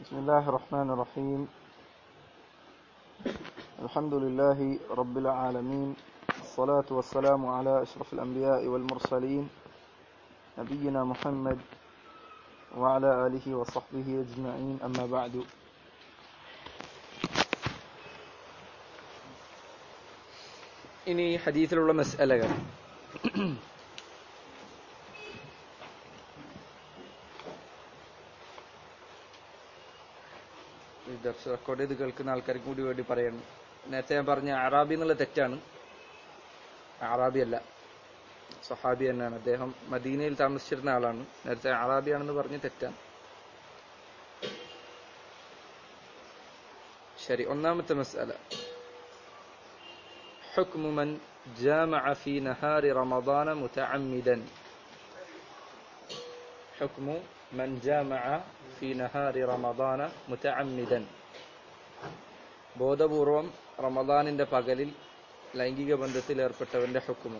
بسم الله الرحمن الرحيم الحمد لله رب العالمين الصلاة والسلام على أشرف الأنبياء والمرسلين نبينا محمد وعلى آله وصحبه أجمعين أما بعد ഇനി ഹദീസിലുള്ള മസ്അലകൾ ഈ ദർശ റെക്കോർഡ് ചെയ്ത് കേൾക്കുന്ന ആൾക്കാർക്ക് കൂടി വേണ്ടി പറയണം നേരത്തെ ഞാൻ പറഞ്ഞ അറാബി എന്നുള്ള തെറ്റാണ് അറാബി അല്ല സഹാബി തന്നെയാണ് അദ്ദേഹം മദീനയിൽ താമസിച്ചിരുന്ന ആളാണ് നേരത്തെ അറാബിയാണെന്ന് പറഞ്ഞ് തെറ്റാണ് ശരി ഒന്നാമത്തെ മസ്അല حكم من جامع في نهار رمضان متعمدا حكم من جامع في نهار رمضان متعمدا ബോധപൂർവം റമദാനിന്റെ പകലിൽ ലൈംഗിക ബന്ധത്തിൽ ഏർപ്പെട്ടവന്റെ ഹുക്കുമോ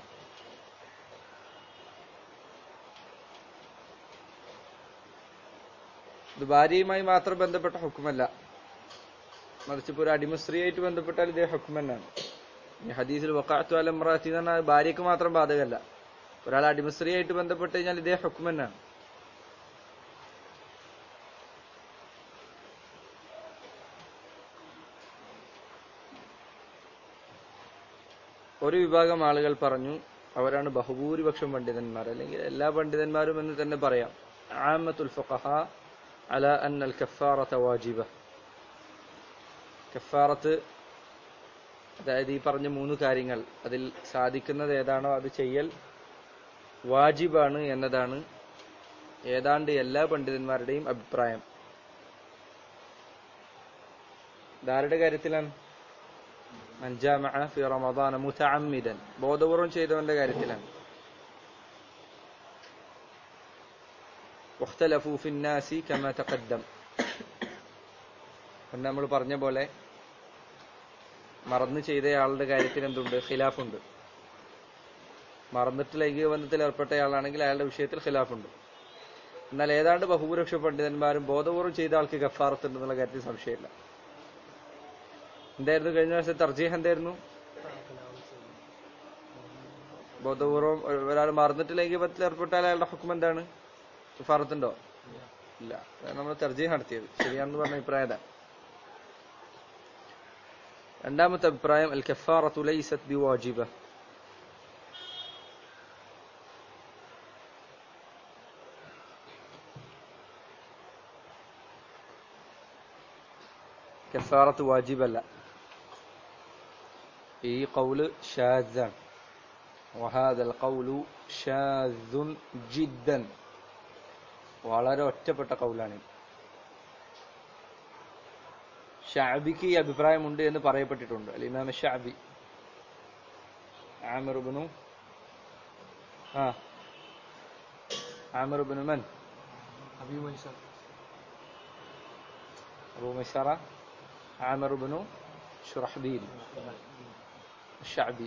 ഇത് ഭാര്യയുമായി മാത്രം ബന്ധപ്പെട്ട ഹുക്കുമല്ല മറിച്ച് ഇപ്പോൾ ഒരു അടിമസ്ത്രീയായിട്ട് ബന്ധപ്പെട്ടാൽ ഇതേ ഹുക്കും തന്നെയാണ് ഈ ഹദീസിൽ വക്കാത്തു അലമ്രാത്തി എന്ന് പറഞ്ഞാൽ ഭാര്യയ്ക്ക് മാത്രം ബാധകമല്ല ഒരാൾ അടിമസ്ത്രീയായിട്ട് ബന്ധപ്പെട്ട് കഴിഞ്ഞാൽ ഇതേ ഹുക്കും തന്നെയാണ് ഒരു വിഭാഗം ആളുകൾ പറഞ്ഞു അവരാണ് ബഹുഭൂരിപക്ഷം പണ്ഡിതന്മാർ അല്ലെങ്കിൽ എല്ലാ പണ്ഡിതന്മാരും എന്ന് തന്നെ പറയാം ആമത്തുൽ ഫഖഹ അല അന്നൽ കഫാറത്ത വാജിബ കഫാറത്ത് അതായത് ഈ പറഞ്ഞ മൂന്ന് കാര്യങ്ങൾ അതിൽ സാധിക്കുന്നത് ഏതാണോ അത് ചെയ്യൽ വാജിബാണ് എന്നതാണ് ഏതാണ്ട് എല്ലാ പണ്ഡിതന്മാരുടെയും അഭിപ്രായം ഇതാരുടെ കാര്യത്തിലാണ് അഞ്ചാമ ഫി റമദാന മുതഅമ്മിദൻ ബോധപൂർവം ചെയ്തവന്റെ കാര്യത്തിലാണ് واختلفوا في الناس كما تقدم നമ്മൾ പറഞ്ഞ പോലെ മറന്നു ചെയ്തയാളുടെ കാര്യത്തിൽ എന്തുണ്ട് ഖിലാഫുണ്ട് മറന്നിട്ട് ലൈംഗിക ബന്ധത്തിൽ ഏർപ്പെട്ടയാളാണെങ്കിൽ അയാളുടെ വിഷയത്തിൽ ഖിലാഫുണ്ട് എന്നാൽ ഏതാണ്ട് ബഹുഭൂരിപക്ഷ പണ്ഡിതന്മാരും ബോധപൂർവ്വം ചെയ്ത ആൾക്ക് ഗഫാറത്തുണ്ട് എന്നുള്ള കാര്യത്തിൽ സംശയമില്ല എന്തായിരുന്നു കഴിഞ്ഞ വർഷത്തെ തർജീഹ് എന്തായിരുന്നു ബോധപൂർവം ഒരാൾ മറന്നിട്ട് ലൈംഗിക ബന്ധത്തിൽ ഏർപ്പെട്ടാൽ അയാളുടെ ഹുക്കും എന്താണ് ഗഫാറത്തുണ്ടോ ഇല്ല നമ്മൾ തർജീഹ് നടത്തിയത് ശരിയാണെന്ന് പറഞ്ഞ അഭിപ്രായം അതാണ് രണ്ടാമത്തെ അഭിപ്രായം അൽ കഫാറത്തു ലൈസത് ബിവാജിബ കഫാറത്ത് വാജിബല്ല ഈ കൗല് ഷാസാണ് وهذا القول شاذ جدا വളരെ ഒറ്റപ്പെട്ട കൗലാണ് ഷാബിക്ക് ഈ അഭിപ്രായമുണ്ട് എന്ന് പറയപ്പെട്ടിട്ടുണ്ട് അല്ലെ ഇമാം ഷാബി ആമിറുബിനു ആ ആമിറുബിനു മൻ അബൂ മൈസറ ആമിറുബിനു ഷുറഹ്ബീൽ ഷാബി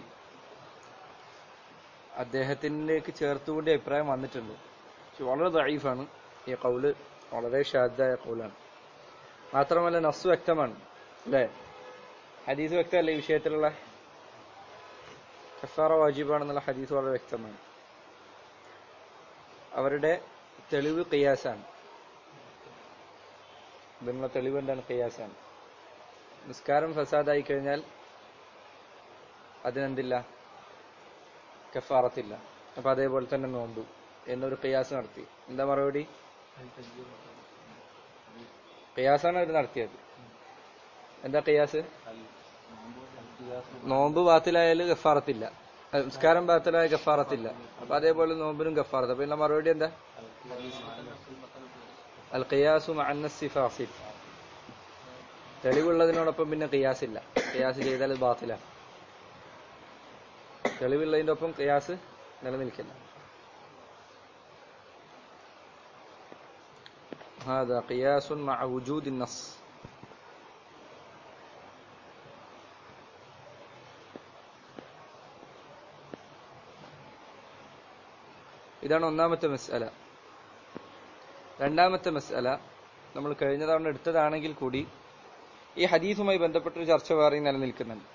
അദ്ദേഹത്തിലേക്ക് ചേർത്തുകൊണ്ട് അഭിപ്രായം വന്നിട്ടുണ്ട് പക്ഷെ വളരെ ദൈഫാണ് ഈ കൗല് വളരെ ഷാദായ കൗലാണ് മാത്രമല്ല നസ് വ്യക്തമാണ് അല്ലേ ഹദീസ് വ്യക്തമല്ലേ ഈ വിഷയത്തിലുള്ള കഫാറ വാജിബാണെന്നുള്ള ഹദീസ് വളരെ വ്യക്തമാണ് അവരുടെ തെളിവ് കയ്യാസാണ് ഇതിനുള്ള തെളിവ് എന്താണ് കയ്യാസാണ് നിസ്കാരം ഫസാദായി കഴിഞ്ഞാൽ അതിനെന്തില്ല കഫാറത്തില്ല അപ്പൊ അതേപോലെ തന്നെ നോമ്പ് എന്നൊരു കയ്യാസ് നടത്തി എന്താ മറുപടി കയ്യാസാണ് അവർ നടത്തിയത് എന്താ കയ്യാസ് നോമ്പ് ബാത്തിലായാൽ ഗഫാറത്തില്ല സംസ്കാരം ബാത്തിലായ ഗഫാറത്തില്ല അപ്പൊ അതേപോലെ നോമ്പിനും ഗഫാറത്ത് അപ്പൊ ഇതിന്റെ മറുപടി എന്താ അൽ ഖിയാസു മഅന്നസി ഫാസിൽ തെളിവുള്ളതിനോടൊപ്പം പിന്നെ ഖിയാസ് ഇല്ല ഖിയാസ് ചെയ്താൽ അത് ബാത്തിലാണ് തെളിവുള്ളതിന്റെ ഒപ്പം ഖിയാസ് നിലനിൽക്കില്ല هذا قياس مع وجود النص ഇതാണ് ഒന്നാമത്തെ മസ്അല രണ്ടാമത്തെ മസ്അല നമ്മൾ കഴിഞ്ഞ തവണ എടുത്തതാണെങ്കിൽ കൂടി ഈ ഹദീസുമായി ബന്ധപ്പെട്ടൊരു ചർച്ച വേറെ നിലനിൽക്കുന്നുണ്ട്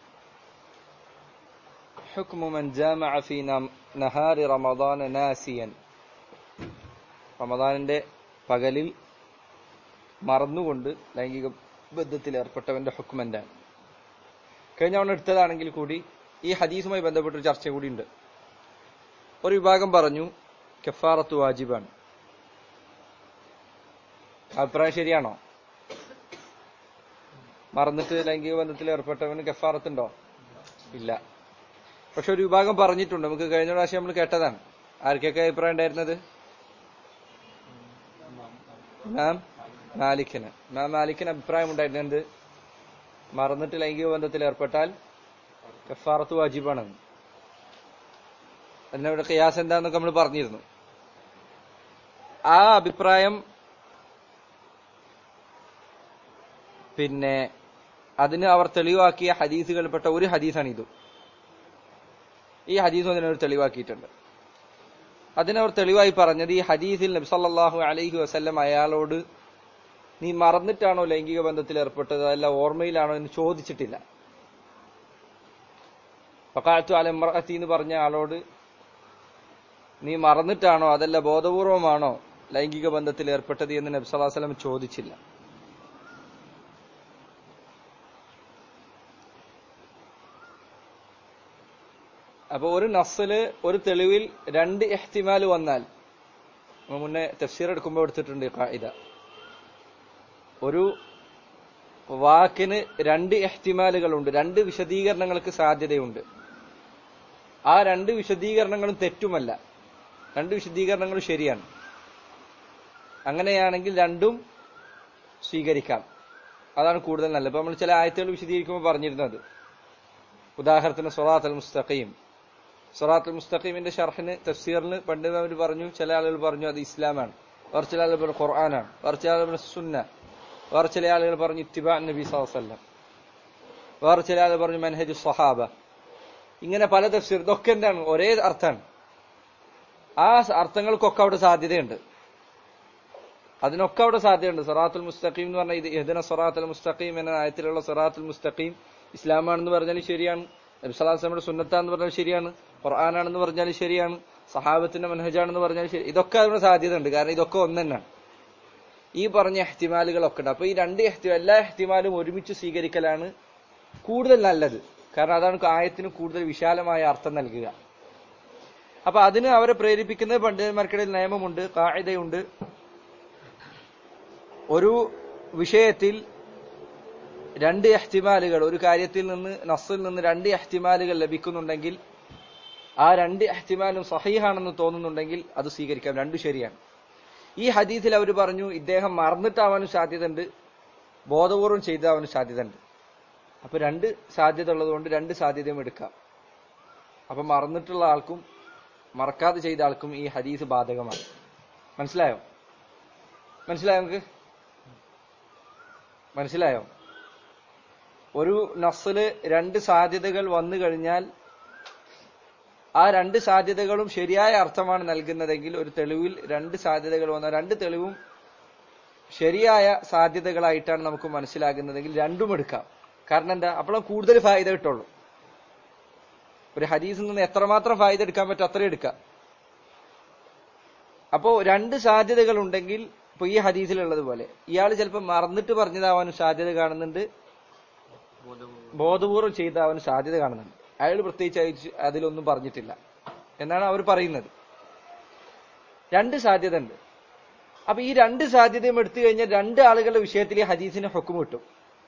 حكم من جامع في نم- نهار رمضان ناسيا റമദാനിന്റെ പകലിൽ മറന്നുകൊണ്ട് ലൈംഗിക ബന്ധത്തിൽ ഏർപ്പെട്ടവന്റെ ഹുക്കം എന്താണ് കഴിഞ്ഞ തവണ എടുത്തതാണെങ്കിൽ കൂടി ഈ ഹദീസുമായി ബന്ധപ്പെട്ടൊരു ചർച്ച കൂടിയുണ്ട് ഒരു വിഭാഗം പറഞ്ഞു കഫാറത്ത് വാജിബാണ് അഭിപ്രായം ശരിയാണോ മറന്നിട്ട് ലൈംഗിക ബന്ധത്തിൽ ഏർപ്പെട്ടവന് കഫാറത്തുണ്ടോ ഇല്ല പക്ഷെ ഒരു വിഭാഗം പറഞ്ഞിട്ടുണ്ട് നമുക്ക് കഴിഞ്ഞ പ്രാവശ്യം നമ്മൾ കേട്ടതാണ് ആർക്കൊക്കെ അഭിപ്രായം ഉണ്ടായിരുന്നത് മാം മാലിക്കിന് മാം മാലിക്കിന് അഭിപ്രായം ഉണ്ടായിരുന്നു എന്ത് മറന്നിട്ട് ലൈംഗിക ബന്ധത്തിൽ ഏർപ്പെട്ടാൽ കഫാറത്ത് വാജിബാണെന്ന് അതിനവിടെ ഖിയാസ് എന്താന്നൊക്കെ നമ്മൾ പറഞ്ഞിരുന്നു ആ അഭിപ്രായം പിന്നെ അതിന് അവർ തെളിവാക്കിയ ഹദീസുകളിൽപ്പെട്ട ഒരു ഹദീസാണ് ഇത് ഈ ഹദീസും അതിനൊരു തെളിവാക്കിയിട്ടുണ്ട് അതിനവർ തെളിവായി പറഞ്ഞത് ഈ ഹദീസിൽ നബി സല്ലല്ലാഹു അലൈഹി വസല്ലം അയാളോട് നീ മറന്നിട്ടാണോ ലൈംഗിക ബന്ധത്തിൽ ഏർപ്പെട്ടത് അല്ല ഓർമ്മയിലാണോ എന്ന് ചോദിച്ചിട്ടില്ല ഫഖഅത്തു അല ഇംറഅത്തി എന്ന് പറഞ്ഞ ആളോട് നീ മറന്നിട്ടാണോ അതല്ല ബോധപൂർവമാണോ ലൈംഗിക ബന്ധത്തിൽ ഏർപ്പെട്ടത് എന്ന് നബി സല്ലല്ലാഹു അലൈഹി വസല്ലം ചോദിച്ചില്ല അപ്പൊ ഒരു നസ്സില് ഒരു തെളിവിൽ രണ്ട് എഹ്തിമാല് വന്നാൽ നമ്മൾ മുന്നേ തഫ്സീർ എടുക്കുമ്പോൾ എടുത്തിട്ടുണ്ട് ഇത ഒരു വാക്കിന് രണ്ട് എഹ്തിമാലുകളുണ്ട് രണ്ട് വിശദീകരണങ്ങൾക്ക് സാധ്യതയുണ്ട് ആ രണ്ട് വിശദീകരണങ്ങളും തെറ്റുമല്ല രണ്ട് വിശദീകരണങ്ങളും ശരിയാണ് അങ്ങനെയാണെങ്കിൽ രണ്ടും സ്വീകരിക്കാം അതാണ് കൂടുതൽ നല്ലത് ഇപ്പൊ നമ്മൾ ചില ആയത്തുകൾ വിശദീകരിക്കുമ്പോൾ പറഞ്ഞിരുന്നത് ഉദാഹരണത്തിന് സൊറാത്ത് അൽ മുസ്തഖീം സൊറാത്ത് അൽ മുസ്തഖീമിന്റെ ഷർഹിന് തഫ്സീറിന് പണ്ഡിതന്മാർ പറഞ്ഞു ചില ആളുകൾ പറഞ്ഞു അത് ഇസ്ലാമാണ് വേറെ ചില ആളുകൾ പറഞ്ഞു ഖുർആനാണ് വേറെ ചില ആളുകൾ പറഞ്ഞു സുന്ന വേറെ ചില ആളുകൾ പറഞ്ഞു ഇത്തിബാ നബി സല്ലം വേറെ ചില ആളുകൾ പറഞ്ഞു മനഹജു സഹാബ ഇങ്ങനെ പല തഫ്സീർ ഇതൊക്കെ എന്താണ് ഒരേ അർത്ഥമാണ് ആ അർത്ഥങ്ങൾക്കൊക്കെ അവിടെ സാധ്യതയുണ്ട് അതിനൊക്കെ അവിടെ സാധ്യതയുണ്ട് സറാത്തുൽ മുസ്തഖീം എന്ന് പറഞ്ഞാൽ ഇത് യഹ്ദന സറാത്തുൽ മുസ്തഖീം എന്ന ആയത്തിലുള്ള സറാത്തുൽ മുസ്തഖീം ഇസ്ലാമാണെന്ന് പറഞ്ഞാലും ശരിയാണ് നബി സലാസ്ലമിയുടെ സുന്നത്താന്ന് പറഞ്ഞാൽ ശരിയാണ് ഖുർആനാണെന്ന് പറഞ്ഞാലും ശരിയാണ് സഹാബത്തിന്റെ മനഹജാണെന്ന് പറഞ്ഞാലും ശരി ഇതൊക്കെ അതിന് സാധ്യത ഉണ്ട് കാരണം ഇതൊക്കെ ഒന്ന് തന്നെയാണ് ഈ പറഞ്ഞ എഹ്തിമാലുകളൊക്കെ ഉണ്ട് അപ്പൊ ഈ രണ്ട് എഹ്തി എല്ലാ എഹ്തിമാലും ഒരുമിച്ച് സ്വീകരിക്കലാണ് കൂടുതൽ നല്ലത് കാരണം അതാണ് ആയത്തിന് കൂടുതൽ വിശാലമായ അർത്ഥം നൽകുക അപ്പൊ അതിന് അവരെ പ്രേരിപ്പിക്കുന്നത് പണ്ഡിതന്മാർക്കിടയിൽ നിയമമുണ്ട് കായികയുണ്ട് ഒരു വിഷയത്തിൽ രണ്ട് എഹ്തിമാലുകൾ ഒരു കാര്യത്തിൽ നിന്ന് നസ്സിൽ നിന്ന് രണ്ട് എഹ്തിമാലുകൾ ലഭിക്കുന്നുണ്ടെങ്കിൽ ആ രണ്ട് എഹ്തിമാലും സഹീഹാണെന്ന് തോന്നുന്നുണ്ടെങ്കിൽ അത് സ്വീകരിക്കാം രണ്ടു ശരിയാണ് ഈ ഹദീസിൽ അവർ പറഞ്ഞു ഇദ്ദേഹം മറന്നിട്ടാവാനും സാധ്യതയുണ്ട് ബോധപൂർവം ചെയ്താവാനും സാധ്യതയുണ്ട് അപ്പൊ രണ്ട് സാധ്യത ഉള്ളതുകൊണ്ട് രണ്ട് സാധ്യതയും എടുക്കാം അപ്പൊ മറന്നിട്ടുള്ള ആൾക്കും മറക്കാതെ ചെയ്ത ആൾക്കും ഈ ഹദീസ് ബാധകമാണ് മനസ്സിലായോ മനസ്സിലായോ നമുക്ക് മനസ്സിലായോ ഒരു നസ്സില് രണ്ട് സാധ്യതകൾ വന്നു കഴിഞ്ഞാൽ ആ രണ്ട് സാധ്യതകളും ശരിയായ അർത്ഥമാണ് നൽകുന്നതെങ്കിൽ ഒരു തെളിവിൽ രണ്ട് സാധ്യതകൾ വന്ന രണ്ട് തെളിവും ശരിയായ സാധ്യതകളായിട്ടാണ് നമുക്ക് മനസ്സിലാകുന്നതെങ്കിൽ രണ്ടും എടുക്കാം കാരണം എന്താ അപ്പോഴും കൂടുതൽ ഫായത കിട്ടുള്ളൂ ഒരു ഹദീസിൽ നിന്ന് എത്രമാത്രം ഫായത എടുക്കാൻ പറ്റും അത്രയും എടുക്കാം അപ്പോ രണ്ട് സാധ്യതകൾ ഉണ്ടെങ്കിൽ ഇപ്പൊ ഈ ഹദീസിലുള്ളത് പോലെ ഇയാൾ ചിലപ്പോൾ മറന്നിട്ട് പറഞ്ഞതാവാനും സാധ്യത കാണുന്നുണ്ട് ബോധപൂർവം ചെയ്താവാനും സാധ്യത കാണുന്നുണ്ട് അയാൾ പ്രത്യേകിച്ച് അയച്ച് അതിലൊന്നും പറഞ്ഞിട്ടില്ല എന്നാണ് അവർ പറയുന്നത് രണ്ട് സാധ്യത ഉണ്ട് അപ്പൊ ഈ രണ്ട് സാധ്യതയും എടുത്തു കഴിഞ്ഞാൽ രണ്ട് ആളുകളുടെ വിഷയത്തിൽ ഈ ഹദീസിന് ഹുക്കും കിട്ടും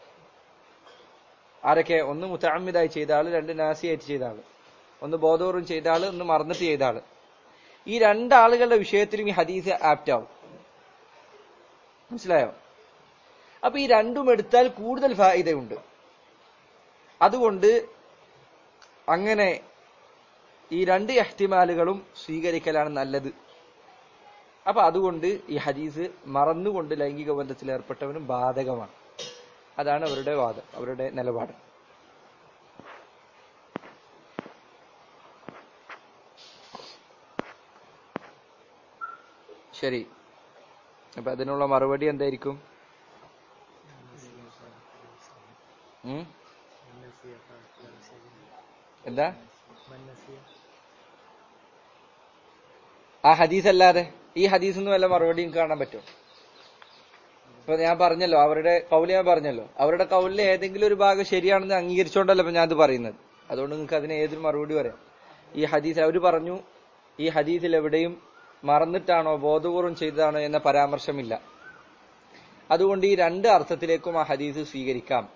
ആരൊക്കെ ഒന്ന് മുത്തഅമ്മിദായി ചെയ്ത ആള് രണ്ട് നാസിയായിട്ട് ചെയ്ത ആള് ഒന്ന് ബോധപൂർവം ചെയ്ത ആള് ഒന്ന് മറന്നിട്ട് ചെയ്ത ആള് ഈ രണ്ടാളുകളുടെ വിഷയത്തിലും ഈ ഹദീസ് ആപ്റ്റ് ആവും മനസ്സിലായോ അപ്പൊ ഈ രണ്ടും എടുത്താൽ കൂടുതൽ ഫായിദയുണ്ട് അതുകൊണ്ട് അങ്ങനെ ഈ രണ്ട് എഹ്തിമാലുകളും സ്വീകരിക്കലാണ് നല്ലത് അപ്പൊ അതുകൊണ്ട് ഈ ഹദീസ് മറന്നുകൊണ്ട് ലൈംഗിക ബന്ധത്തിൽ ഏർപ്പെട്ടവനും ബാധകമാണ് അതാണ് അവരുടെ വാദം അവരുടെ നിലപാട് ശരി അപ്പൊ അതിനുള്ള മറുപടി എന്തായിരിക്കും ഉം? എന്താ ആ ഹദീസ് അല്ലാതെ ഈ ഹദീസിന് വല്ല മറുപടിയും കാണാൻ പറ്റുമോ ഇപ്പൊ ഞാൻ പറഞ്ഞല്ലോ അവരുടെ കൗല് ഞാൻ പറഞ്ഞല്ലോ അവരുടെ കൗലിൽ ഏതെങ്കിലും ഒരു ഭാഗം ശരിയാണെന്ന് അംഗീകരിച്ചുകൊണ്ടല്ലോ ഇപ്പൊ ഞാൻ ഇത് പറയുന്നത് അതുകൊണ്ട് നിങ്ങൾക്ക് അതിന് ഏതൊരു മറുപടി പറയാം ഈ ഹദീസ് അവർ പറഞ്ഞു ഈ ഹദീസിൽ എവിടെയും മറന്നിട്ടാണോ ബോധപൂർവം ചെയ്തതാണോ എന്ന പരാമർശമില്ല അതുകൊണ്ട് ഈ രണ്ട് അർത്ഥത്തിലേക്കും ആ ഹദീസ് സ്വീകരിക്കാം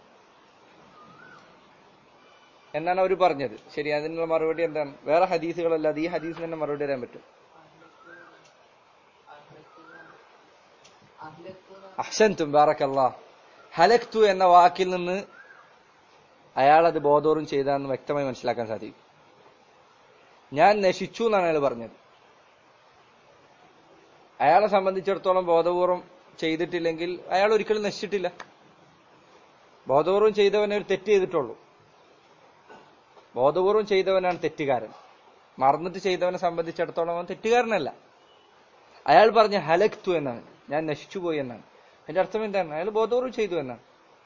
എന്നാണ് അവർ പറഞ്ഞത് ശരി അതിനുള്ള മറുപടി എന്താണ് വേറെ ഹദീസുകളല്ലാതെ ഈ ഹദീസിന് തന്നെ മറുപടി തരാൻ പറ്റും അഹ്സൻതും ബാറക്കല്ലാ ഹലക്തു എന്ന വാക്കിൽ നിന്ന് അയാൾ അത് ബോധോറും ചെയ്താന്ന് വ്യക്തമായി മനസ്സിലാക്കാൻ സാധിക്കും ഞാൻ നശിച്ചു എന്നാണ് അയാൾ പറഞ്ഞത് അയാളെ സംബന്ധിച്ചിടത്തോളം ബോധപൂർവം ചെയ്തിട്ടില്ലെങ്കിൽ അയാൾ ഒരിക്കലും നശിച്ചിട്ടില്ല ബോധപൂർവം ചെയ്തവനെ ഒരു തെറ്റ് ചെയ്തിട്ടുള്ളൂ ബോധപൂർവം ചെയ്തവനാണ് തെറ്റുകാരൻ മറന്നിട്ട് ചെയ്തവനെ സംബന്ധിച്ചിടത്തോളം അവൻ തെറ്റുകാരനല്ല അയാൾ പറഞ്ഞ ഹലക്തു എന്നാണ് ഞാൻ നശിച്ചുപോയി എന്നാണ് അതിന്റെ അർത്ഥം എന്താണ് അയാൾ ബോധപൂർവം ചെയ്തു എന്നാണ്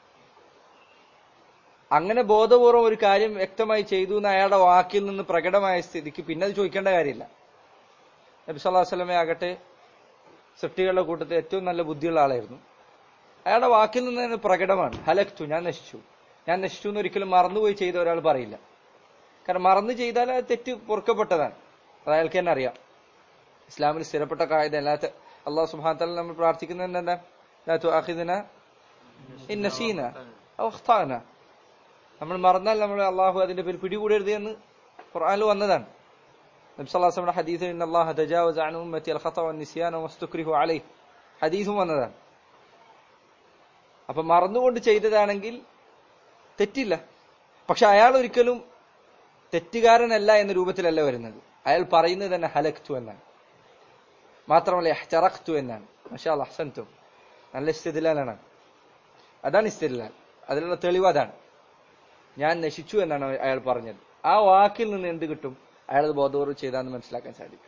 അങ്ങനെ ബോധപൂർവം ഒരു കാര്യം വ്യക്തമായി ചെയ്തു എന്ന് അയാളുടെ വാക്കിൽ നിന്ന് പ്രകടമായ സ്ഥിതിക്ക് പിന്നെ അത് ചോദിക്കേണ്ട കാര്യമില്ല നബി സല്ലല്ലാഹു അലൈഹി വസല്ലമയെ ആകട്ടെ സൃഷ്ടികളുടെ കൂട്ടത്തിൽ ഏറ്റവും നല്ല ബുദ്ധിയുള്ള ആളായിരുന്നു അയാളുടെ വാക്കിൽ നിന്ന് തന്നെ പ്രകടമാണ് ഹലക്തു ഞാൻ നശിച്ചു ഞാൻ നശിച്ചു എന്ന് ഒരിക്കലും മറന്നുപോയി ചെയ്ത ഒരാൾ പറയില്ല കാരണം മറന്നു ചെയ്താൽ അത് തെറ്റ് പൊറുക്കപ്പെട്ടതാണ് അത് അയാൾക്ക് തന്നെ അറിയാം ഇസ്ലാമിൽ സ്ഥിരപ്പെട്ട കായിക അല്ലാത്ത അള്ളാഹു സുബ്ഹാനഹു വ തആല നമ്മൾ പ്രാർത്ഥിക്കുന്നത് എന്താ ലാ തുആഖിദന ഇൻ നസീന ഔ അഖ്താന നമ്മൾ മറന്നാൽ നമ്മൾ അള്ളാഹു അതിന്റെ പേര് പിടികൂടരുത് എന്ന് ഖുർആനിൽ വന്നതാണ് നബി സല്ലല്ലാഹു അലൈഹി വസല്ലം ഹദീസിൽ ഇന്ന അല്ലാഹ തജാവസ അൻ ഉമ്മത്തി അൽ ഖത വൻ നിസ്യാന വസ്തുക്രിഹു അലൈഹി ഹദീസും വന്നതാണ് അപ്പൊ മറന്നുകൊണ്ട് ചെയ്തതാണെങ്കിൽ തെറ്റില്ല പക്ഷെ അയാൾ ഒരിക്കലും തെറ്റുകാരനല്ല എന്ന രൂപത്തിലല്ല വരുന്നത് അയാൾ പറയുന്നത് തന്നെ ഹലക്തു എന്നാണ് മാത്രമല്ല എഹ്തറഖ്തു എന്നാണ് മഷാ അഹ്സൻതു നല്ല ഇസ്തിദലാലാണ് അതാണ് ഇസ്തിദലാൽ അതിനുള്ള തെളിവ് അതാണ് ഞാൻ നശിച്ചു എന്നാണ് അയാൾ പറഞ്ഞത് ആ വാക്കിൽ നിന്ന് എന്ത് കിട്ടും അയാൾ അത് ബോധപൂർവ്വം ചെയ്താന്ന് മനസ്സിലാക്കാൻ സാധിക്കും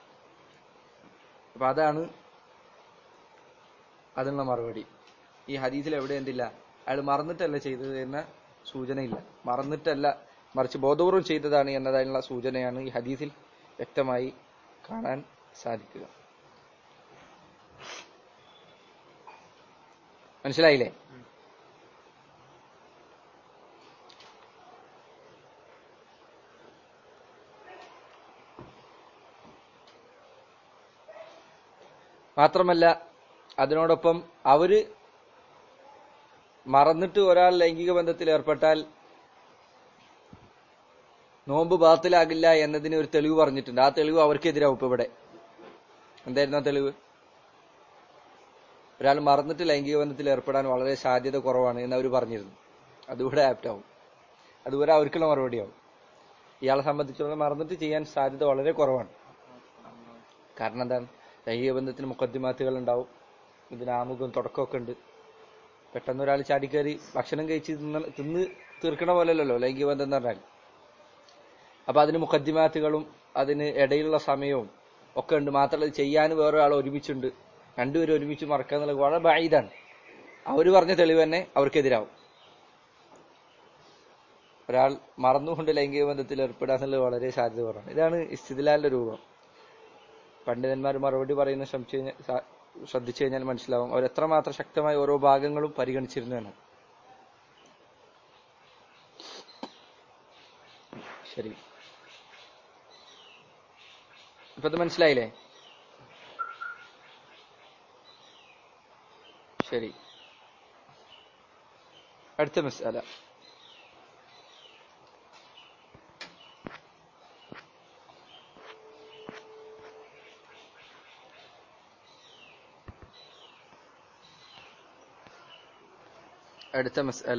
അപ്പൊ അതാണ് അതിനുള്ള മറുപടി ഈ ഹദീസിൽ എവിടെ എന്തില്ല അയാൾ മറന്നിട്ടല്ല ചെയ്തത് എന്ന സൂചനയില്ല മറന്നിട്ടല്ല മറിച്ച് ബോധപൂർവം ചെയ്തതാണ് എന്നതിനുള്ള സൂചനയാണ് ഈ ഹദീസിൽ വ്യക്തമായി കാണാൻ സാധിക്കുക മനസ്സിലായില്ലേ മാത്രമല്ല അതിനോടൊപ്പം അവര് മറന്നിട്ട് ഒരാൾ ലൈംഗിക ബന്ധത്തിൽ ഏർപ്പെട്ടാൽ നോമ്പ് ബാത്തിലാകില്ല എന്നതിന് ഒരു തെളിവ് പറഞ്ഞിട്ടുണ്ട് ആ തെളിവ് അവർക്കെതിരാവും ഇപ്പൊ ഇവിടെ എന്തായിരുന്നു ആ തെളിവ് ഒരാൾ മറന്നിട്ട് ലൈംഗിക ബന്ധത്തിൽ ഏർപ്പെടാൻ വളരെ സാധ്യത കുറവാണ് എന്ന് അവർ പറഞ്ഞിരുന്നു അതുകൂടെ ആപ്റ്റാവും അതുപോലെ അവർക്കുള്ള മറുപടിയാവും ഇയാളെ സംബന്ധിച്ചിടത്തോളം മറന്നിട്ട് ചെയ്യാൻ സാധ്യത വളരെ കുറവാണ് കാരണം എന്താണ് ലൈംഗിക ബന്ധത്തിന് മുഖദ്ദിമാത്തുകൾ ഉണ്ടാവും ഇതിന് ആമുഖം തുടക്കമൊക്കെ ഉണ്ട് പെട്ടെന്ന് ഒരാൾ ചാടിക്കയറി ഭക്ഷണം കഴിച്ച് തിന്ന തിന്ന് തീർക്കണ പോലെയല്ലല്ലോ ലൈംഗിക ബന്ധം എന്ന് പറഞ്ഞാൽ അപ്പൊ അതിന് മുഖദ്ദിമാത്തുകളും അതിന് ഇടയിലുള്ള സമയവും ഒക്കെ ഉണ്ട് മാത്രമല്ല ഇത് ചെയ്യാൻ വേറൊരാൾ ഒരുമിച്ചുണ്ട് രണ്ടുപേരും ഒരുമിച്ച് മറക്കുക എന്നുള്ളത് വളരെ ബായിതാണ് അവര് പറഞ്ഞ തെളിവ് തന്നെ അവർക്കെതിരാവും ഒരാൾ മറന്നുകൊണ്ട് ലൈംഗിക ബന്ധത്തിൽ ഏർപ്പെടുക എന്നുള്ളത് വളരെ സാധ്യത കുറവാണ് ഇതാണ് ഇസ്തിദലാലിന്റെ രൂപം പണ്ഡിതന്മാർ മറുപടി പറയുന്ന ശ്രമിച്ചു കഴിഞ്ഞാൽ സ- ശ്രദ്ധിച്ചു കഴിഞ്ഞാൽ മനസ്സിലാവും അവർ എത്രമാത്രം ശക്തമായി ഓരോ ഭാഗങ്ങളും പരിഗണിച്ചിരുന്നു എന്ന് ശരി ഇപ്പൊ ഇത് മനസ്സിലായില്ലേ ശരി അടുത്ത മസാല അടുത്ത മസാല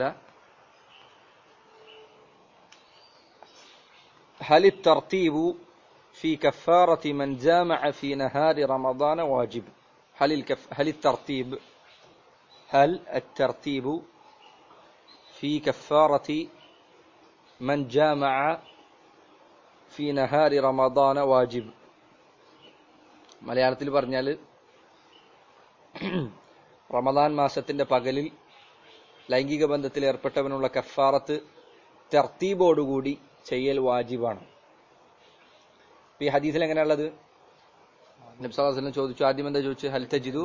هل الترتيب في كفارة من جامع في نهار رمضان واجب هل الكف هل الترتيب هل الترتيب في كفارة من جامع في نهار رمضان واجب മലയാളത്തിൽ പറഞ്ഞാൽ റമദാൻ മാസത്തിന്റെ പകലിൽ ലൈംഗിക ബന്ധത്തിൽ ഏർപ്പെട്ടവനുള്ള കഫാറത്ത് തർത്തീബോടുകൂടി ചെയ്യൽ വാജിബാണ് ഇപ്പൊ ഈ ഹദീസിൽ എങ്ങനെയുള്ളത് നബ്സാസ്ലം ചോദിച്ചു ആദ്യം എന്താ ചോദിച്ചു ഹൽ തജിദു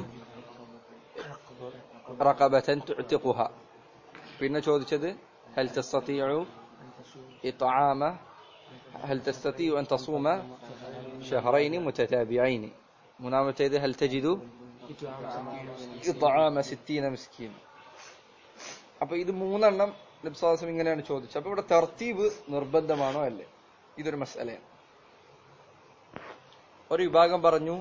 റഖബതൻ തുഅ്തിഖുഹ പിന്നെ ചോദിച്ചത് ഹൽ തസ്തതിഉ ഇത്ആമ ഹൽ തസ്തതിഉ അൻ തസൂമ ഷഹറൈനി മുതതാബിഈനി മൂന്നാമത്തേത് ഹൽ തജിദു ഇത്ആമ 60 മിസ്കീൻ അപ്പൊ ഇത് മൂന്നെണ്ണം നബ്സാസം ഇങ്ങനെയാണ് ചോദിച്ചത് അപ്പൊ ഇവിടെ തർത്തീബ് നിർബന്ധമാണോ അല്ലേ ഇതൊരു മസലയാണ് ഒരു വിഭാഗം പറഞ്ഞു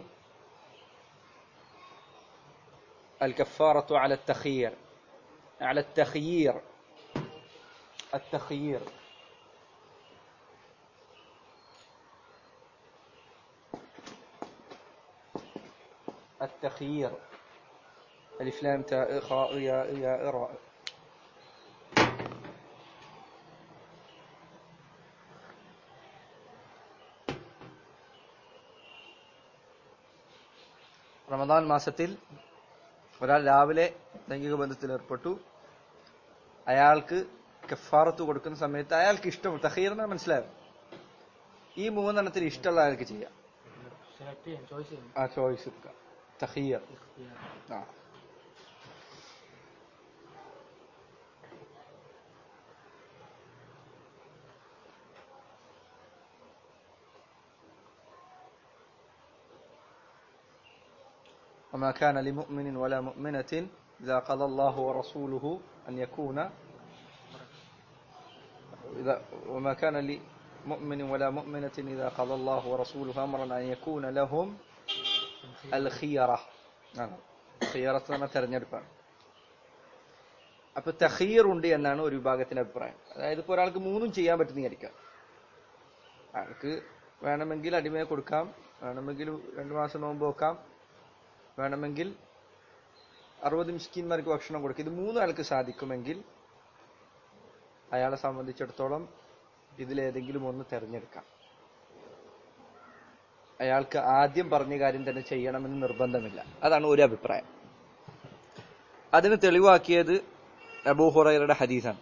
الكفارة على التخيير على التخيير التخيير التخيير ألف لام تاء خاء ياء ياء راء റമദാൻ മാസത്തിൽ ഒരാൾ രാവിലെ ലൈംഗിക ബന്ധത്തിൽ ഏർപ്പെട്ടു അയാൾക്ക് കഫാറത്ത് കൊടുക്കുന്ന സമയത്ത് അയാൾക്ക് ഇഷ്ടം തഹീർ എന്ന് മനസ്സിലായോ ഈ മൂന്നെണ്ണത്തിൽ ഇഷ്ടമുള്ള അയാൾക്ക് ചെയ്യാം സെലക്ട് ചെയ്യാം ചോയ്സ് ചെയ്യാം ആ ചോയ്സ് എടുക്കാം തഹീർ ആ وما كان لمؤمن ولا مؤمنة إذا قضى الله ورسوله أن يكون إذا وما كان لمؤمن ولا مؤمنة إذا قضى الله ورسوله أمرا أن يكون لهم الخيرة ആണ് ഖിയറത്ത് എന്ന തെരഞ്ഞെടുപ്പാണ് അപ്പൊ തഹീർ ഉണ്ട് എന്നാണ് ഒരു വിഭാഗത്തിന്റെ അഭിപ്രായം അതായത് ഇപ്പൊ ഒരാൾക്ക് മൂന്നും ചെയ്യാൻ പറ്റുന്ന വിചാരിക്കാം അയാൾക്ക് വേണമെങ്കിൽ അടിമയെ കൊടുക്കാം വേണമെങ്കിൽ രണ്ടു മാസം നോമ്പ് വെക്കാം വേണമെങ്കിൽ അറുപത് മിസ്കിന്മാർക്ക് ഭക്ഷണം കൊടുക്കുക ഇത് മൂന്നും അയാൾക്ക് സാധിക്കുമെങ്കിൽ അയാളെ സംബന്ധിച്ചിടത്തോളം ഇതിലേതെങ്കിലും ഒന്ന് തെരഞ്ഞെടുക്കാം അയാൾക്ക് ആദ്യം പറഞ്ഞ കാര്യം തന്നെ ചെയ്യണമെന്ന് നിർബന്ധമില്ല അതാണ് ഒരു അഭിപ്രായം അതിന് തെളിവാക്കിയത് അബൂ ഹുറൈറയുടെ ഹദീസാണ്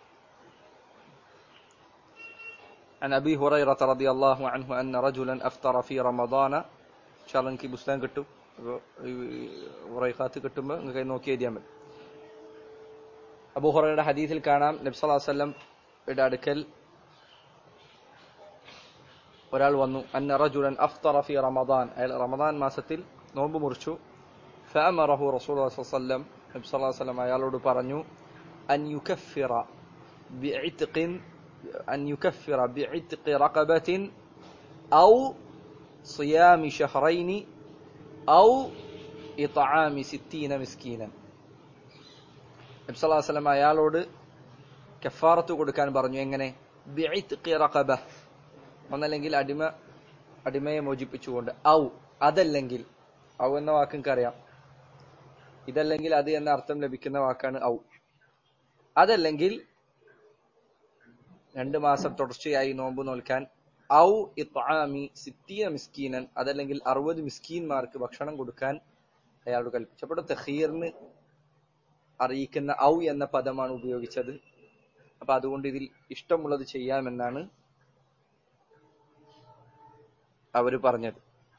عن أبي هريرة رضي الله عنه أن رجلا أفطر في رمضان إن شاء الله എനിക്ക് പുസ്തകം കിട്ടും ഉറൈഖാത്ത് കിട്ടുമ്പോൾ നിങ്ങൾക്ക് നോക്കി എഴുതിയാൽ മതി അബൂ ഹുറൈറയുടെ ഹദീസിൽ കാണാം നബി സല്ലല്ലാഹു അലൈഹി വസല്ലം അടുക്കൽ ഒരാൾ വന്നു അന്ന റജുലൻ അഫ്തറ ഫി റമദാൻ അയാൾ റമദാൻ മാസത്തിൽ നോമ്പ് മുറിച്ചു ഫഅമറഹു റസൂലുള്ളാഹി സ്വല്ലല്ലാഹു അലൈഹി വസല്ലം നബി സല്ലല്ലാഹു അലൈഹി വസല്ലം അയാളോട് പറഞ്ഞു അൻ യുകഫിറ ബിഇത്ഖിൻ അൻ യുകഫിറ ബിഇത്ഖി റഖബത്തിൻ ഔ സിയാമി ഷഹ്റൈനി ഔ ഇത്ആമി 60 മിസ്കീനൻ നബി സല്ലല്ലാഹു അലൈഹി വസല്ലം അയാളോട് കഫാറത്ത് കൊടുക്കാൻ പറഞ്ഞു എങ്ങനെ ബിഇത്ഖി റഖബ ഒന്നല്ലെങ്കിൽ അടിമ അടിമയെ മോചിപ്പിച്ചുകൊണ്ട് ഔ അതല്ലെങ്കിൽ ഔ എന്ന വാക്ക് നിങ്ങൾക്ക് അറിയാം ഇതല്ലെങ്കിൽ അത് എന്ന അർത്ഥം ലഭിക്കുന്ന വാക്കാണ് ഔ അതല്ലെങ്കിൽ രണ്ട് മാസം തുടർച്ചയായി നോമ്പ് നോൽക്കാൻ ഔ ഇത്ആമി സിത്തീന മിസ്കീനൻ അതല്ലെങ്കിൽ അറുപത് മിസ്കീന്മാർക്ക് ഭക്ഷണം കൊടുക്കാൻ അയാളോട് കൽപ്പിച്ചു അപ്പോൾ തഹീറിന് അറിയിക്കുന്ന ഔ എന്ന പദമാണ് ഉപയോഗിച്ചത് അപ്പൊ അതുകൊണ്ട് ഇതിൽ ഇഷ്ടമുള്ളത് ചെയ്യാമെന്നാണ് അവര് പറഞ്ഞത്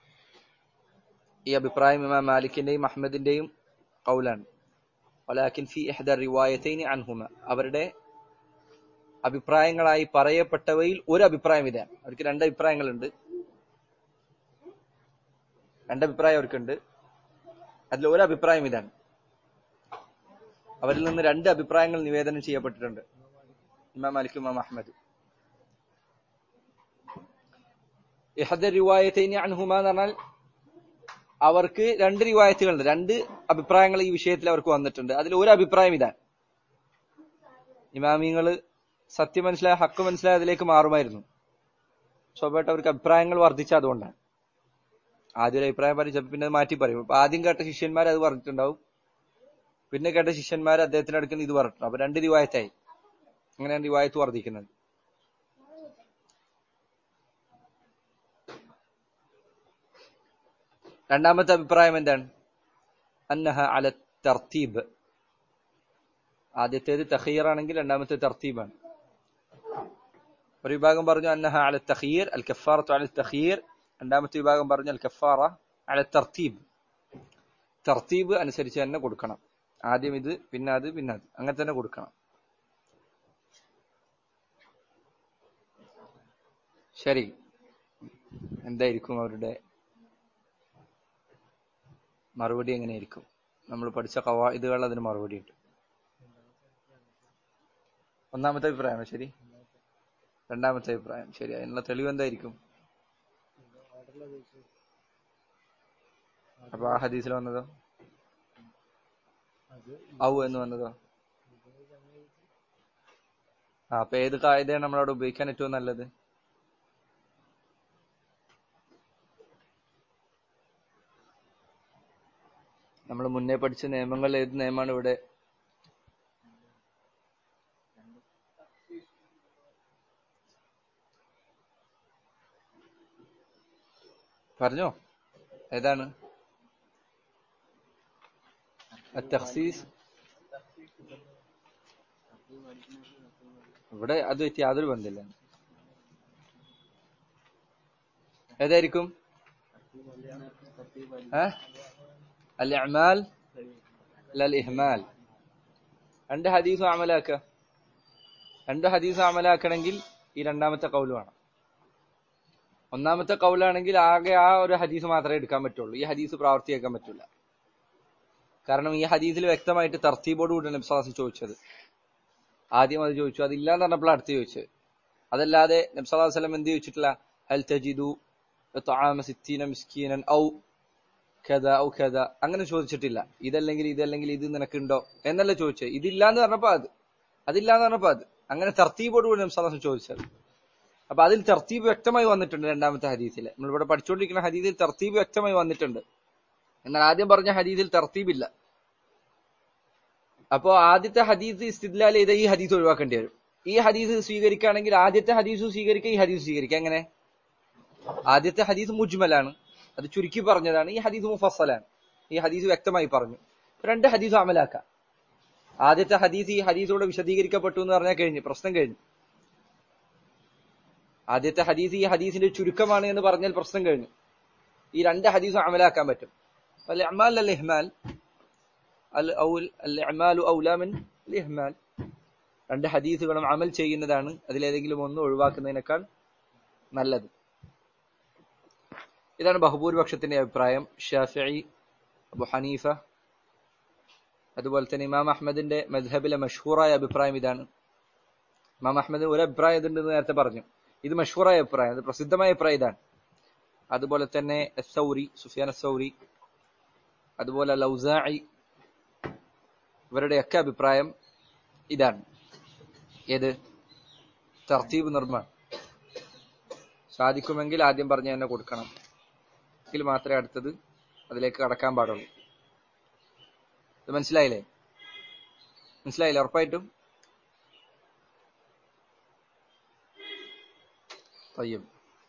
ഈ അഭിപ്രായം ഇമാം മാലിക്കിന്റെയും അഹമ്മദിന്റെയും കൗലാണ് വലാക്കിൻ ഫി ഇഹ്ദ റിവായത്തൈനി അൻഹുമ അവരുടെ അഭിപ്രായങ്ങളായി പറയപ്പെട്ടവയിൽ ഒരു അഭിപ്രായം ഇതാണ് അവർക്ക് രണ്ട് അഭിപ്രായങ്ങളുണ്ട് രണ്ട് അഭിപ്രായം അവർക്കുണ്ട് അതിൽ ഒരു അഭിപ്രായം ഇതാണ് അവരിൽ നിന്ന് രണ്ട് അഭിപ്രായങ്ങൾ നിവേദനം ചെയ്യപ്പെട്ടിട്ടുണ്ട് ഇമാം മാലിക് ഇമാം അഹമ്മദ് ഇഹദ റിവായത്തൈനി അൻഹുമ എന്ന് പറഞ്ഞാൽ അവർക്ക് രണ്ട് റിവായത്തുകളുണ്ട് രണ്ട് അഭിപ്രായങ്ങൾ ഈ വിഷയത്തിൽ അവർക്ക് വന്നിട്ടുണ്ട് അതിൽ ഒരു അഭിപ്രായം ഇതാണ് ഇമാമിങ്ങള് സത്യം മനസ്സിലായ ഹക്ക് മനസ്സിലായ അതിലേക്ക് മാറുമായിരുന്നു സ്വാഭാവികമായിട്ട് അവർക്ക് അഭിപ്രായങ്ങൾ വർദ്ധിച്ച അതുകൊണ്ടാണ് ആദ്യം ഒരു അഭിപ്രായം പറയും ചിലപ്പോൾ പിന്നെ അത് മാറ്റി പറയും അപ്പൊ ആദ്യം കേട്ട ശിഷ്യന്മാർ അത് പറഞ്ഞിട്ടുണ്ടാവും പിന്നെ കേട്ട ശിഷ്യന്മാർ അദ്ദേഹത്തിന് അടുക്കുന്ന ഇത് പറഞ്ഞിട്ടുണ്ട് അപ്പൊ രണ്ട് റിവായത്തായി അങ്ങനെയാണ് റിവായത്ത് വർദ്ധിക്കുന്നത് രണ്ടാമത്തെ അഭിപ്രായം എന്താണ് അന്നഹ അല തർത്തീബ് ആദ്യത്തേത് തഖീർ ആണെങ്കിൽ രണ്ടാമത്തെ തർത്തീബാണ് ഒരു വിഭാഗം പറഞ്ഞു അന്നഹ അല തഖീർ അൽ കഫാറത്തു അല തഖീർ രണ്ടാമത്തെ വിഭാഗം പറഞ്ഞു അൽ കഫാറ അല തർത്തീബ് തർത്തീബ് അനുസരിച്ച് തന്നെ കൊടുക്കണം ആദ്യം ഇത് പിന്നെ അത് പിന്നെ അത് അങ്ങനെ തന്നെ കൊടുക്കണം ശരി എന്തായിരിക്കും അവരുടെ മറുപടി എങ്ങനെയായിരിക്കും നമ്മൾ പഠിച്ച കവായിദുകൾ അതിന് മറുപടി ഉണ്ട് ഒന്നാമത്തെ അഭിപ്രായമാണ് ശരി രണ്ടാമത്തെ അഭിപ്രായം ശരി അതിനുള്ള തെളിവ് എന്തായിരിക്കും അപ്പൊ ആ ഹദീസിൽ വന്നതോ ഔ എന്ന് വന്നതോ ആ അപ്പൊ ഏത് കായതയാണ് നമ്മളവിടെ ഉപയോഗിക്കാൻ ഏറ്റവും നല്ലത് നമ്മൾ മുന്നേ പഠിച്ച നിയമങ്ങൾ ഏത് നിയമമാണ് ഇവിടെ പറഞ്ഞോ ഏതാണ് التخصيص ഇവിടെ അത് വെച്ച് യാതൊരു ബന്ധമില്ല ഏതായിരിക്കും അൽ അമാൽ അൽ ഇഹ്മാൽ രണ്ട് ഹദീസും അമലാക്ക രണ്ട് ഹദീസും അമലാക്കണമെങ്കിൽ ഈ രണ്ടാമത്തെ കൗല് വേണം ഒന്നാമത്തെ കൗലാണെങ്കിൽ ആകെ ആ ഒരു ഹദീസ് മാത്രമേ എടുക്കാൻ പറ്റുള്ളൂ ഈ ഹദീസ് പ്രാവർത്തിയാക്കാൻ പറ്റില്ല കാരണം ഈ ഹദീസിൽ വ്യക്തമായിട്ട് തർത്തീബോട് കൂടിയാണ് നബ്സാസ് ചോദിച്ചത് ആദ്യം അത് ചോദിച്ചു അതില്ലാന്ന് പറഞ്ഞപ്പോൾ അടുത്ത് ചോദിച്ചത് അതല്ലാതെ നബ്സാ വസ്ലം എന്ത് ചോദിച്ചിട്ടില്ല ഹൽ തജിദു സിത്തീന മിസ്കീനൻ ഔ ഖദ ഔ ഖദ അങ്ങനെ ചോദിച്ചിട്ടില്ല ഇതല്ലെങ്കിൽ ഇതല്ലെങ്കിൽ ഇത് നിനക്കുണ്ടോ എന്നല്ല ചോദിച്ചത് ഇതില്ലാന്ന് പറഞ്ഞപ്പോ അത് അതില്ലാന്ന് പറഞ്ഞപ്പോ അത് അങ്ങനെ തർത്തീബോട് കൂടി നബ്സാസ് ചോദിച്ചത് അപ്പൊ അതിൽ തർത്തീബ് വ്യക്തമായി വന്നിട്ടുണ്ട് രണ്ടാമത്തെ ഹദീസിൽ നമ്മളിവിടെ പഠിച്ചുകൊണ്ടിരിക്കുന്ന ഹദീസിൽ തർത്തീബ് വ്യക്തമായി വന്നിട്ടുണ്ട് എന്നാൽ ആദ്യം പറഞ്ഞ ഹദീസിൽ തർത്തീബില്ല അപ്പോ ആദ്യത്തെ ഹദീസ് ഇസ്തിദ്ലാൽ ചെയ്ത ഈ ഹദീസ് ഒഴിവാക്കേണ്ടി വരും ഈ ഹദീസ് സ്വീകരിക്കുകയാണെങ്കിൽ ആദ്യത്തെ ഹദീസ് സ്വീകരിക്കുക ഈ ഹദീസ് സ്വീകരിക്കുക എങ്ങനെ ആദ്യത്തെ ഹദീസ് മുജ്മലാണ് അത് ചുരുക്കി പറഞ്ഞതാണ് ഈ ഹദീസ് മുഫസ്സലാണ് ഈ ഹദീസ് വ്യക്തമായി പറഞ്ഞു രണ്ട് ഹദീസ് അമലാക്കാം ആദ്യത്തെ ഹദീസ് ഈ ഹദീസോട് വിശദീകരിക്കപ്പെട്ടു എന്ന് പറഞ്ഞാൽ കഴിഞ്ഞു പ്രശ്നം കഴിഞ്ഞു ആദ്യത്തെ ഹദീസ് ഈ ഹദീസിന്റെ ചുരുക്കമാണ് എന്ന് പറഞ്ഞാൽ പ്രശ്നം കഴിഞ്ഞു ഈ രണ്ട് ഹദീസും അമലാക്കാൻ പറ്റും الإعمال للإهمال أو الإعمال أولى من الإهمال രണ്ട് ഹദീസുകളും അമൽ ചെയ്യുന്നതാണ് അതിലേതെങ്കിലും ഒന്ന് ഒഴിവാക്കുന്നതിനേക്കാൾ നല്ലത് ഇതാണ് ബഹുഭൂരിപക്ഷത്തിന്റെ അഭിപ്രായം ഷാഫി അബു ഹനീഫ അതുപോലെ തന്നെ ഇമാം അഹമ്മദിന്റെ മദ്ഹബിലെ മഷൂറായ അഭിപ്രായം ഇതാണ് ഇമാം അഹമ്മദിന് ഒരു അഭിപ്രായം ഇതുണ്ടെന്ന് നേരത്തെ പറഞ്ഞു ഇത് മഷൂറായ അഭിപ്രായം അത് പ്രസിദ്ധമായ അഭിപ്രായം ഇതാണ് അതുപോലെ തന്നെ സൗരി സുഫിയാൻ സൗരി അതുപോലെ ലൗസായി ഇവരുടെയൊക്കെ അഭിപ്രായം ഇതാണ് ഏത് തർത്തീബ് നിർമ്മാണം സാധിക്കുമെങ്കിൽ ആദ്യം പറഞ്ഞ തന്നെ കൊടുക്കണം എങ്കിൽ മാത്രമേ അടുത്തത് അതിലേക്ക് കടക്കാൻ പാടുള്ളൂ ഇത് മനസ്സിലായില്ലേ മനസ്സിലായില്ലേ ഉറപ്പായിട്ടും طيب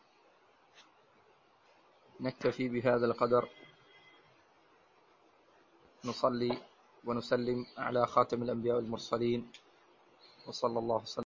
نكتفي بهذا القدر نصلي ونسلم على خاتم الأنبياء والمرسلين وصلى الله وسلم